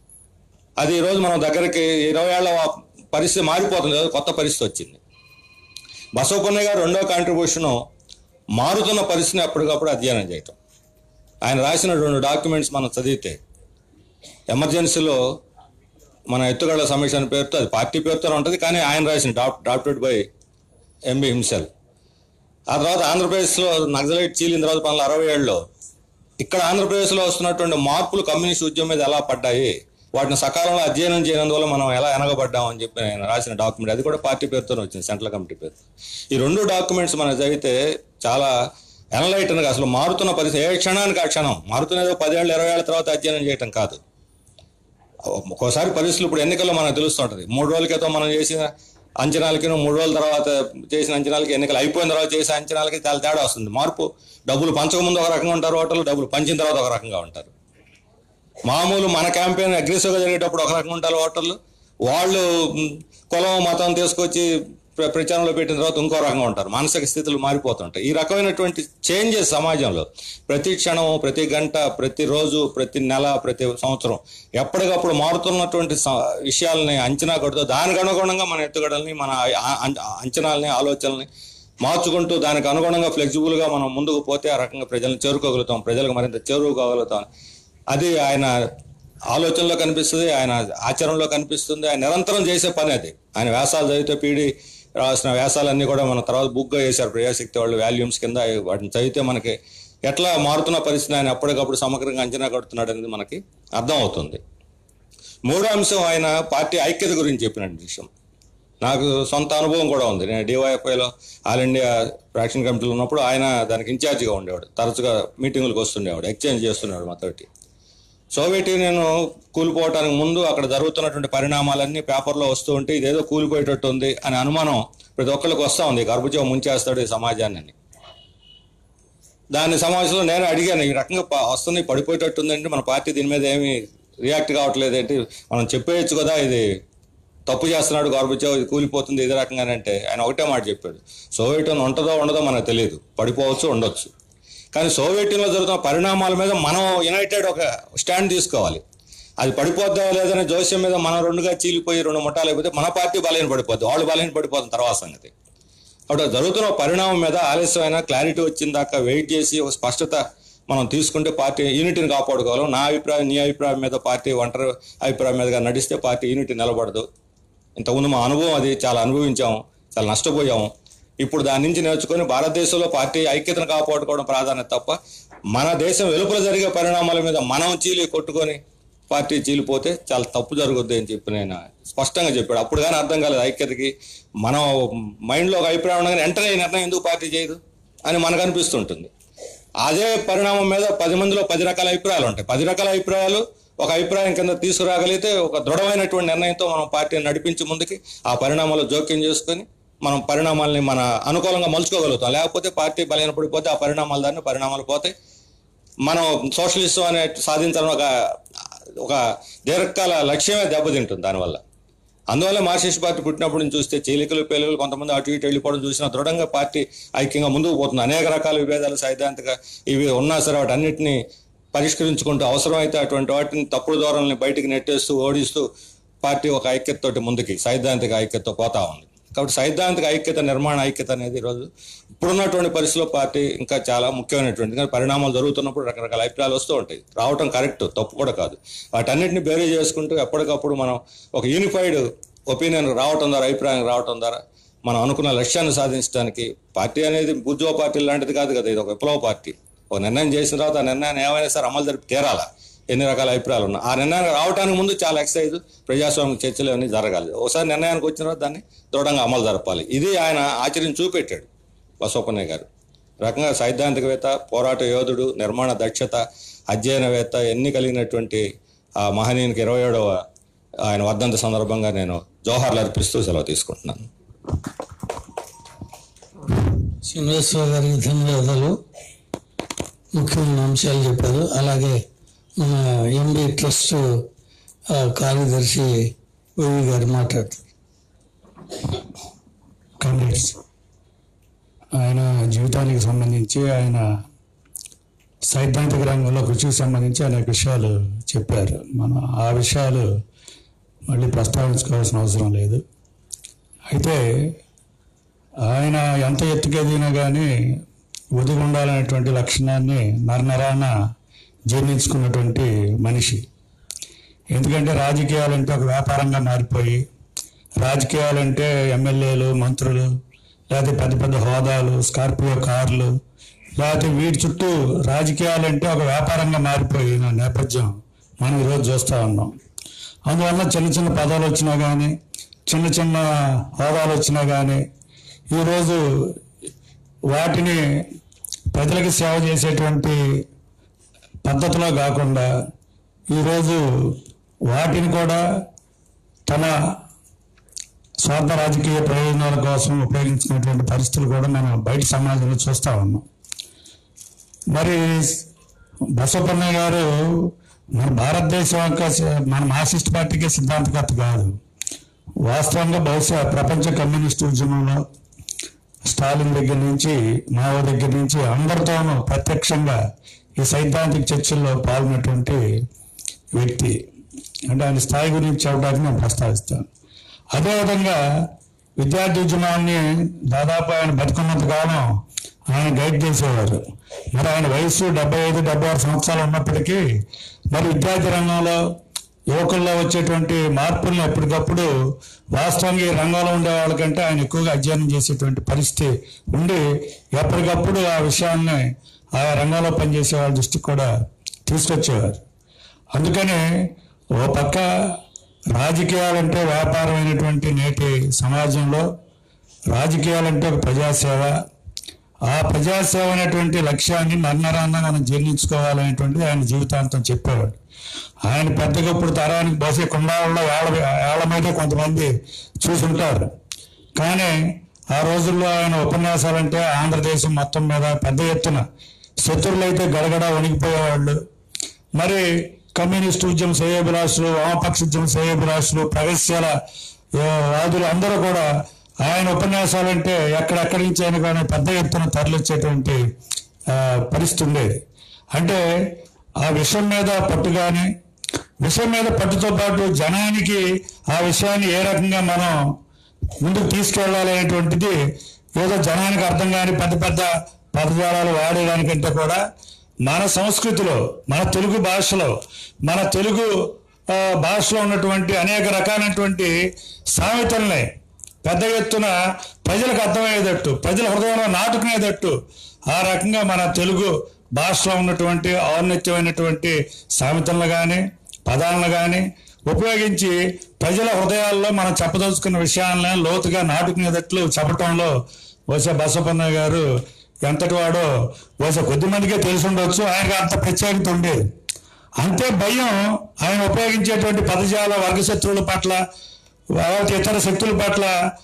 అది ఈరోజు మనం దగ్గరికి ఇరవై ఏళ్ళ పరిస్థితి మారిపోతుంది కదా, కొత్త పరిస్థితి వచ్చింది బసవపన్నయ్య గారు రెండో కాంట్రిబ్యూషన్ మారుతున్న పరిస్థితిని ఎప్పటికప్పుడు అధ్యయనం చేయటం ఆయన రాసిన రెండు డాక్యుమెంట్స్ మనం చదివితే ఎమర్జెన్సీలో మన ఎత్తుగడల సమీక్ష అనే పేరుతో అది పార్టీ పేరుతో ఉంటుంది కానీ ఆయన రాసిన డాప్ డాక్టరేట్ బై ఎంబీ హిమ్సెల్ ఆ తర్వాత ఆంధ్రప్రదేశ్లో నక్సలైట్ చీలిన తర్వాత పంతొమ్మిది అరవై ఏడులో ఇక్కడ ఆంధ్రప్రదేశ్లో వస్తున్నటువంటి మార్పులు కమ్యూనిస్ట్ ఉద్యమం మీద ఎలా పడ్డాయి వాటిని సకాలంలో అధ్యయనం చేయనందువల్ల మనం ఎలా ఎనగబడ్డామని చెప్పి ఆయన రాసిన డాక్యుమెంట్ అది కూడా పార్టీ పేరుతోనే వచ్చింది సెంట్రల్ కమిటీ పేరు ఈ రెండు డాక్యుమెంట్స్ మనం చదివితే చాలా ఎనలైటన్గా అసలు మారుతున్న పరిస్థితి ఏ క్షణానికి ఆ క్షణం మారుతున్నదో పదేళ్ళు ఇరవై ఏళ్ళ తర్వాత అధ్యయనం చేయటం కాదు ఒక్కోసారి పరిస్థితులు ఇప్పుడు ఎన్నికల్లో మనకు తెలుస్తుంటది మూడు రోజుల క్రితం మనం చేసిన అంచనాలకి మూడు రోజుల తర్వాత చేసిన అంచనాలకి ఎన్నికలు అయిపోయిన తర్వాత చేసే అంచనాలకి చాలా తేడా వస్తుంది మార్పు డబ్బులు పంచక ముందు ఒక రకంగా ఉంటారు ఓటర్లు డబ్బులు పంచిన తర్వాత ఒక రకంగా ఉంటారు మామూలు మన క్యాంపెయిన్ అగ్రెసివ్గా జరిగేటప్పుడు ఒక రకంగా ఉంటారు ఓటర్లు వాళ్ళు మ్, కులం మతం తీసుకొచ్చి ప్ర- ప్రచారంలో పెట్టిన తర్వాత ఇంకో రకంగా ఉంటారు మానసిక స్థితులు మారిపోతుంటాయి ఈ రకమైనటువంటి చేంజెస్ సమాజంలో ప్రతి క్షణం ప్రతి గంట ప్రతి రోజు ప్రతి నెల ప్రతి సంవత్సరం ఎప్పటికప్పుడు మారుతున్నటువంటి స- విషయాలని అంచనా కొడుతూ దానికి అనుగుణంగా మన ఎత్తుగడల్ని మన ఆ- ఆ- అంచనాలని ఆలోచనల్ని మార్చుకుంటూ దానికి అనుగుణంగా ఫ్లెక్సిబుల్గా మనం ముందుకు పోతే ఆ రకంగా ప్రజలను చేరుకోగలుగుతాం ప్రజలకు మరింత చేరుకోగలుగుతాం అది ఆయన ఆలోచనలో కనిపిస్తుంది ఆయన ఆచరణలో కనిపిస్తుంది ఆయన నిరంతరం చేసే పని అది ఆయన వ్యాసాలు చదివితే పీడి రాసిన వ్యాసాలన్నీ కూడా మన తర్వాత బుక్గా చేశారు ప్రజాశక్తి వాళ్ళు వాల్యూమ్స్ కింద వాటిని చదివితే మనకి ఎట్లా మారుతున్న పరిస్థితి ఆయన ఎప్పటికప్పుడు సమగ్రంగా అంచనా కడుతున్నాడు అనేది మనకి అర్థం అవుతుంది మూడో అంశం ఆయన పార్టీ ఐక్యత గురించి చెప్పిన విషయం నాకు సొంత అనుభవం కూడా ఉంది నేను డివైఎఫ్ఐలో ఆల్ ఇండియా ప్రాక్షన్ కమిటీలో ఉన్నప్పుడు ఆయన దానికి ఇన్ఛార్జిగా ఉండేవాడు తరచుగా మీటింగులకు వస్తుండేవాడు ఎక్స్చేంజ్ చేస్తుండేవాడు మాతోటి సోవియట్ యూనియన్ కూలిపోవటానికి ముందు అక్కడ జరుగుతున్నటువంటి పరిణామాలన్నీ పేపర్లో వస్తూ ఉంటే ఇదేదో కూలిపోయేటట్టు ఉంది అనే అనుమానం ప్రతి ఒక్కరికి వస్తూ ఉంది గర్భజీవం ముంచేస్తాడు ఈ సమాజాన్ని అని. దాని సమావేశంలో నేను అడిగాను ఈ రకంగా ప- వస్తుంది పడిపోయేటట్టు ఉందంటే మన పార్టీ దీని మీద ఏమి రియాక్ట్ కావట్లేదు ఏంటి మనం చెప్పేయచ్చు కదా ఇది తప్పు చేస్తున్నాడు గౌరవచ్చావు ఇది కూలిపోతుంది ఇది రకంగానే అంటే ఆయన ఒకటే మాట చెప్పాడు సోవియట్ యూనియన్ ఉంటుందో ఉండదో మనకు తెలియదు పడిపోవచ్చు ఉండొచ్చు కానీ సోవియట్ యూనియన్లో జరుగుతున్న పరిణామాల మీద మనం యునైటెడ్ ఒక స్టాండ్ తీసుకోవాలి అది పడిపోద్దా లేదనే జోస్యం మీద మనం రెండుగా చీలిపోయి రెండు ముఠాలు అయిపోతే మన పార్టీ బలహీన పడిపోద్ది వాళ్ళు బలహీన పడిపోతుంది తర్వాత సంగతి అప్పుడు జరుగుతున్న పరిణామం మీద ఆలస్యమైన క్లారిటీ వచ్చిన దాకా వెయిట్ చేసి ఒక స్పష్టత మనం తీసుకుంటే పార్టీ యూనిటీని కాపాడుకోగలం నా అభిప్రాయం నీ అభిప్రాయం మీద పార్టీ ఒంటరి అభిప్రాయం మీదగా నడిస్తే పార్టీ యూనిటీ నిలబడదు ఇంతకుముందు మా అనుభవం అది చాలా అనుభవించాం చాలా నష్టపోయాం ఇప్పుడు దాని నుంచి నేర్చుకొని భారతదేశంలో పార్టీ ఐక్యతను కాపాడుకోవడం ప్రాధాన్యత తప్ప మన దేశం వెలుపల జరిగే పరిణామాల మీద మనం చీలి కొట్టుకొని పార్టీ చీలిపోతే చాలా తప్పు జరుగుద్ది అని చెప్పి నేను స్పష్టంగా చెప్పాడు అప్పుడు కానీ అర్థం కాలేదు ఐక్యతకి మనం మైండ్లో ఒక అభిప్రాయం ఉండగానే వెంటనే ఈ నిర్ణయం ఎందుకు పార్టీ చేయదు అని మనకు అనిపిస్తుంటుంది అదే పరిణామం మీద పది మందిలో పది రకాల అభిప్రాయాలు ఉంటాయి పది రకాల అభిప్రాయాలు ఒక అభిప్రాయం కింద తీసుకురాగలిగితే ఒక దృఢమైనటువంటి నిర్ణయంతో మనం పార్టీని నడిపించి ముందుకి ఆ పరిణామాలు జోక్యం చేసుకొని మనం పరిణామాల్ని మన అనుకూలంగా మలుచుకోగలుగుతాం లేకపోతే పార్టీ బలహీన పడిపోతే ఆ పరిణామాల దాన్ని పరిణామాలు పోతాయి మనం సోషలిజం అనే సాధించాలని ఒక ఒక దీర్ఘకాల లక్ష్యమే దెబ్బతింటుంది దానివల్ల అందువల్ల మార్క్సిస్ట్ పార్టీ పుట్టినప్పటి నుంచి చూస్తే చీలికలు పేలికలు కొంతమంది అటు ఇటు వెళ్ళిపోవడం చూసినా దృఢంగా పార్టీ ఐక్యంగా ముందుకు పోతుంది అనేక రకాల విభేదాలు సైద్ధాంతిక ఇవి ఉన్నా సరే వాటి అన్నింటినీ పరిష్కరించుకుంటూ అవసరమైతే అటువంటి వాటిని తప్పుడు ధోరణిని బయటికి నెట్టేస్తూ ఓడిస్తూ పార్టీ ఒక ఐక్యతతోటి ముందుకి సైద్ధాంతిక ఐక్యతతో పోతా ఉంది కాబట్టి సైద్ధాంతిక ఐక్యత నిర్మాణ ఐక్యత అనేది ఈరోజు ఇప్పుడున్నటువంటి పరిస్థితిలో పార్టీ ఇంకా చాలా ముఖ్యమైనటువంటి ఎందుకంటే పరిణామాలు జరుగుతున్నప్పుడు రకరకాల అభిప్రాయాలు వస్తూ ఉంటాయి రావటం కరెక్ట్ తప్పు కూడా కాదు వాటన్నిటిని బేరీ చేసుకుంటూ ఎప్పటికప్పుడు మనం ఒక యూనిఫైడ్ ఒపీనియన్ రావటం ద్వారా అభిప్రాయం రావటం ద్వారా మనం అనుకున్న లక్ష్యాన్ని సాధించడానికి పార్టీ అనేది బుజ్జో పార్టీ లాంటిది కాదు కదా ఇది ఒక విప్లవ పార్టీ ఒక నిర్ణయం చేసిన తర్వాత ఆ నిర్ణయాన్ని ఏమైనా సరే అమలు జరిపి తీరాలా ఎన్ని రకాల అభిప్రాయాలు ఉన్నాయి ఆ నిర్ణయానికి రావడానికి ముందు చాలా ఎక్సైజ్ ప్రజాస్వామిక చర్చలు అన్నీ జరగాలి ఒకసారి నిర్ణయానికి వచ్చిన తర్వాత దాన్ని దృఢంగా అమలు జరపాలి ఇది ఆయన ఆచరించి చూపెట్టాడు బసవపన్నయ్య గారు ఈ రకంగా సైద్ధాంతికవేత్త పోరాట యోధుడు నిర్మాణ దక్షత అధ్యయనవేత్త ఎన్ని కలిగినటువంటి ఆ మహనీయునికి ఇరవై ఏడవ ఆయన వర్ధంతి సందర్భంగా నేను జోహార్లు అర్పిస్తూ సెలవు తీసుకుంటున్నాను శ్రీనివాసరావు గారికి ధన్యవాదాలు ముఖ్యమైన అంశాలు చెప్పారు అలాగే మన ఎంబీ ట్రస్ట్ ఆ, కార్యదర్శి రవి గారు మాట్లాడుతారు కామ్రేడ్స్ ఆయన జీవితానికి సంబంధించి ఆయన సైద్ధాంతిక రంగంలో కృషికి సంబంధించి అనేక విషయాలు చెప్పారు మనం ఆ విషయాలు మళ్ళీ ప్రస్తావించుకోవాల్సిన అవసరం లేదు అయితే ఆయన ఎంత ఎత్తుకెదిగినా కానీ ఒదిగి ఉండాలనేటువంటి లక్షణాన్ని నరనరాన జీర్ణించుకున్నటువంటి మనిషి ఎందుకంటే రాజకీయాలంటే ఒక వ్యాపారంగా మారిపోయి రాజకీయాలంటే ఎమ్మెల్యేలు మంత్రులు లేకపోతే పెద్ద పెద్ద హోదాలు స్కార్పియో కార్లు లేకపోతే వీటి చుట్టూ రాజకీయాలంటే ఒక వ్యాపారంగా మారిపోయిన నేపథ్యం మనం ఈరోజు చూస్తూ ఉన్నాం అందువల్ల చిన్న చిన్న పదాలు వచ్చినా కానీ చిన్న చిన్న హోదాలు వచ్చినా కానీ ఈరోజు వాటిని ప్రజలకు సేవ చేసేటువంటి పద్ధతిలో కాకుండా ఈరోజు వాటిని కూడా తన స్వార్థ రాజకీయ ప్రయోజనాల కోసం ఉపయోగించినటువంటి పరిస్థితులు కూడా మనం బయట సమాజంలో చూస్తా ఉన్నాం మరి బసవపన్నయ్య గారు మన భారతదేశం యొక్క స- మన మార్క్సిస్ట్ పార్టీకి సిద్ధాంతకర్త కాదు వాస్తవంగా బహుశా ప్రపంచ కమ్యూనిస్ట్ ఉద్యమంలో స్టాలిన్ దగ్గర నుంచి మావో దగ్గర నుంచి అందరితోనూ ప్రత్యక్షంగా ఈ సైద్ధాంతిక చర్చల్లో పాల్గొన్నటువంటి వ్యక్తి అంటే ఆయన స్థాయి గురించి చెప్పడానికి నేను ప్రస్తావిస్తాను అదేవిధంగా విద్యార్థి ఉద్యమాన్ని దాదాపు ఆయన బతుకున్నంత కాలం ఆయన గైడ్ చేసేవారు మరి ఆయన వయసు డెబ్బై ఐదు డెబ్బై ఆరు సంవత్సరాలు ఉన్నప్పటికీ మరి విద్యార్థి రంగంలో యువకుల్లో వచ్చేటువంటి మార్పులను ఎప్పటికప్పుడు వాస్తవంగా ఈ రంగంలో ఉండే వాళ్ళకంటే ఆయన ఎక్కువగా అధ్యయనం చేసేటువంటి పరిస్థితి ఉండి ఎప్పటికప్పుడు ఆ విషయాన్ని ఆ రంగంలో పనిచేసే వాళ్ళ దృష్టికి కూడా తీసుకొచ్చేవారు అందుకని ఓ పక్క రాజకీయాలంటే వ్యాపారమైనటువంటి నేటి సమాజంలో రాజకీయాలంటే ఒక ప్రజాసేవ ఆ ప్రజాసేవ అనేటువంటి లక్ష్యాన్ని నన్నరాన్న మనం జీర్ణించుకోవాలనేటువంటిది ఆయన జీవితాంతం చెప్పేవాడు ఆయన పెద్దగా ఇప్పుడు తరానికి బహుశా కుండాలలో ఏళ్ళ ఏళ్ళ మీదే కొంతమంది చూసుంటారు కానీ ఆ రోజుల్లో ఆయన ఉపన్యాసాలంటే ఆంధ్రదేశం మొత్తం మీద పెద్ద ఎత్తున శత్రువులైతే గడగడ వణికిపోయేవాళ్ళు మరి కమ్యూనిస్ట్ ఉద్యమ శ్రేయోభిలాషులు వామపక్ష ఉద్యమ శ్రేయోభిలాషులు ప్రగతిశీల ఏ, వాదులు అందరూ కూడా ఆయన ఉపన్యాసాలంటే ఎక్కడెక్కడి నుంచి అయినా కానీ పెద్ద ఎత్తున తరలిచ్చేటువంటి ఆ, పరిస్థితి ఉండేది అంటే ఆ విషయం మీద పట్టు కానీ విషయం మీద పట్టుతో పాటు జనానికి ఆ విషయాన్ని ఏ రకంగా మనం ముందుకు తీసుకెళ్ళాలి అనేటువంటిది ఏదో జనానికి అర్థం కాని పెద్ద పెద్ద పదజాలాలు వాడేదానికంటే కూడా మన సంస్కృతిలో మన తెలుగు భాషలో మన తెలుగు ఆ, భాషలో ఉన్నటువంటి అనేక రకాలైనటువంటి సామెతల్ని పెద్ద ఎత్తున ప్రజలకు అర్థమయ్యేటట్టు ప్రజల హృదయంలో నాటుకునేటట్టు ఆ రకంగా మన తెలుగు భాషలో ఉన్నటువంటి ఔన్నత్యమైనటువంటి సామెతలను కానీ పదాలను కానీ ఉపయోగించి ప్రజల హృదయాల్లో మనం చెప్పదలుచుకున్న విషయాలను లోతుగా నాటుకునేటట్లు చెప్పటంలో బహుశా బసవపన్న గారు ఎంతటి వాడో బహుశా కొద్ది మందికే తెలిసి ఉండొచ్చు ఆయనకి అంత ప్రత్యేకత ఉండేది అంతే భయం ఆయన ఉపయోగించేటువంటి పదజాల వర్గశత్రువుల పట్ల తర్వాత ఇతర శక్తుల పట్ల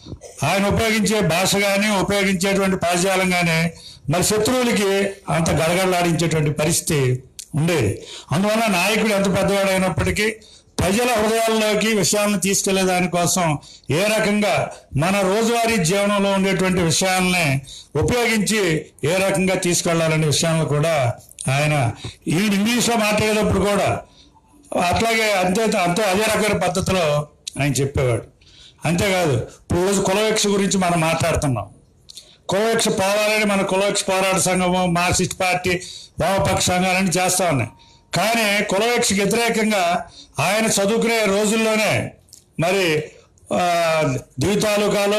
ఆయన ఉపయోగించే భాష కానీ ఉపయోగించేటువంటి పదజాలం కానీ మరి శత్రువులకి అంత గడగడలాడించేటువంటి పరిస్థితి ఉండేది అందువల్ల నాయకుడు ఎంత పెద్దవాడైనప్పటికీ ప్రజల హృదయాల్లోకి విషయాలను తీసుకెళ్లే దానికోసం ఏ రకంగా మన రోజువారీ జీవనంలో ఉండేటువంటి విషయాలని ఉపయోగించి ఏ రకంగా తీసుకెళ్లాలనే విషయాలను కూడా ఆయన ఈ ఇంగ్లీష్లో మాట్లాడేటప్పుడు కూడా అట్లాగే అంతే అంతే అదే రకమైన పద్ధతిలో ఆయన చెప్పేవాడు అంతేకాదు ఇప్పుడు రోజు కులవిక్ష గురించి మనం మాట్లాడుతున్నాం కులవిక్ష పోవాలని మన కులవిక్ష పోరాట సంఘము మార్క్సిస్ట్ పార్టీ వామపక్ష సంఘాలని చేస్తా ఉన్నాయి కానీ కులవిక్షకి వ్యతిరేకంగా ఆయన చదువుకునే రోజుల్లోనే మరి ఆ, ద్వితాలూకాలు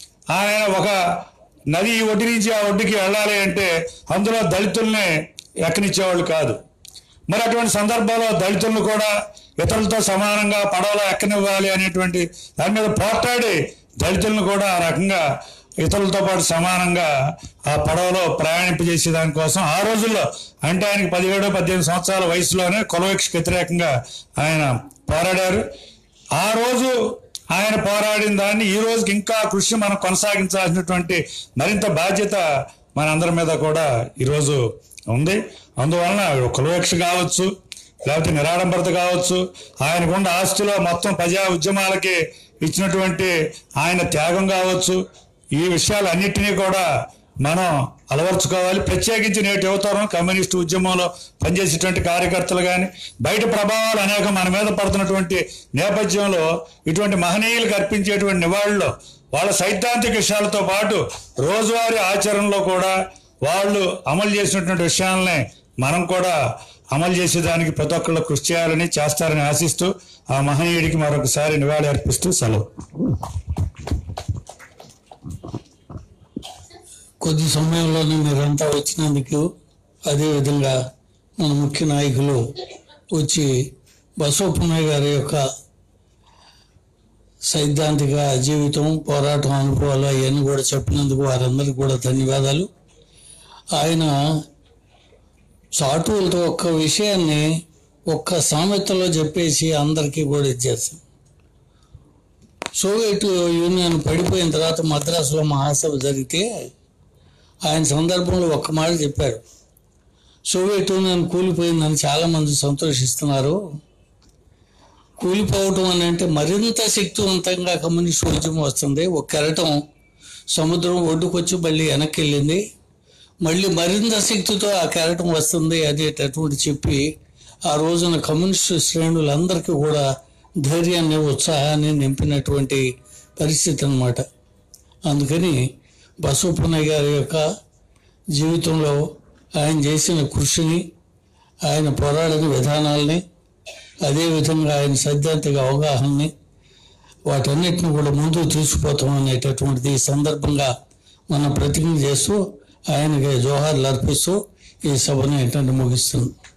ఆయన ఒక నది ఈ ఒడ్డు నుంచి ఆ ఒడ్డుకి వెళ్ళాలి అంటే అందులో దళితుల్ని ఎక్కనిచ్చేవాళ్ళు కాదు మరి అటువంటి సందర్భంలో దళితులను కూడా ఇతరులతో సమానంగా పడవలో ఎక్కనివ్వాలి అనేటువంటి దాని మీద పోట్లాడి దళితులను కూడా ఆ రకంగా ఇతరులతో పాటు సమానంగా ఆ పడవలో ప్రయాణింపజేసే దానికోసం ఆ రోజుల్లో అంటే ఆయనకి పదిహేడు పద్దెనిమిది సంవత్సరాల వయసులోనే కులవిక్షకు వ్యతిరేకంగా ఆయన పోరాడారు ఆ రోజు ఆయన పోరాడిన దాన్ని ఈ రోజుకి ఇంకా కృషి మనం కొనసాగించాల్సినటువంటి మరింత బాధ్యత మనందరి మీద కూడా ఈరోజు ఉంది అందువలన కులవేక్ష కావచ్చు లేకపోతే నిరాడంబరత కావచ్చు ఆయనకున్న ఆస్తిలో మొత్తం ప్రజా ఉద్యమాలకి ఇచ్చినటువంటి ఆయన త్యాగం కావచ్చు ఈ విషయాలన్నిటినీ కూడా మనం అలవర్చుకోవాలి ప్రత్యేకించి నేటి యువతరం కమ్యూనిస్టు ఉద్యమంలో పనిచేసేటువంటి కార్యకర్తలు కానీ బయట ప్రభావాలు అనేక మన మీద పడుతున్నటువంటి నేపథ్యంలో ఇటువంటి మహనీయులకు అర్పించేటువంటి నివాళులు వాళ్ళ సైద్ధాంతిక విషయాలతో పాటు రోజువారీ ఆచరణలో కూడా వాళ్ళు అమలు చేసినటువంటి విషయాలని మనం కూడా అమలు చేసేదానికి ప్రతి ఒక్కళ్ళు కృషి చేయాలని చేస్తారని ఆశిస్తూ ఆ మహనీయుడికి మరొకసారి నివాళి అర్పిస్తూ సెలవు కొద్ది సమయంలోనే మీరంతా వచ్చినందుకు అదేవిధంగా మన ముఖ్య నాయకులు వచ్చి బసవపున్నయ్య గారి యొక్క సైద్ధాంతిక జీవితం పోరాటం అనుభవాలు అవన్నీ కూడా చెప్పినందుకు వారందరికీ కూడా ధన్యవాదాలు ఆయన చాటువులతో ఒక్క విషయాన్ని ఒక్క సామెతలో చెప్పేసి అందరికీ కూడా ఇచ్చేస్తాం సోవియట్ యూనియన్ పడిపోయిన తర్వాత మద్రాసులో మహాసభ జరిగితే ఆయన సందర్భంలో ఒక్క మాట చెప్పారు సోవియట్ యూనియన్ కూలిపోయిందని చాలా మంది సంతోషిస్తున్నారు కూలిపోవటం అని అంటే మరింత శక్తివంతంగా కమ్యూనిస్ట్ ఉద్యమం వస్తుంది ఒక కెరటం సముద్రం ఒడ్డుకొచ్చి మళ్ళీ వెనక్కి వెళ్ళింది మళ్ళీ మరింత శక్తితో ఆ కెరటం వస్తుంది అనేటటువంటి చెప్పి ఆ రోజున కమ్యూనిస్టు శ్రేణులందరికీ కూడా ధైర్యాన్ని ఉత్సాహాన్ని నింపినటువంటి పరిస్థితి అన్నమాట అందుకని బసవపున్నయ్య గారి యొక్క జీవితంలో ఆయన చేసిన కృషిని ఆయన పోరాడిన విధానాల్ని అదేవిధంగా ఆయన సైద్ధాంతిక అవగాహనని వాటన్నిటిని కూడా ముందుకు తీసుకుపోతాం అనేటటువంటిది ఈ సందర్భంగా మనం ప్రతిజ్ఞ చేస్తూ ఆయనకి జోహార్లు అర్పిస్తూ ఈ సభను ఏంటంటే ముగిస్తుంది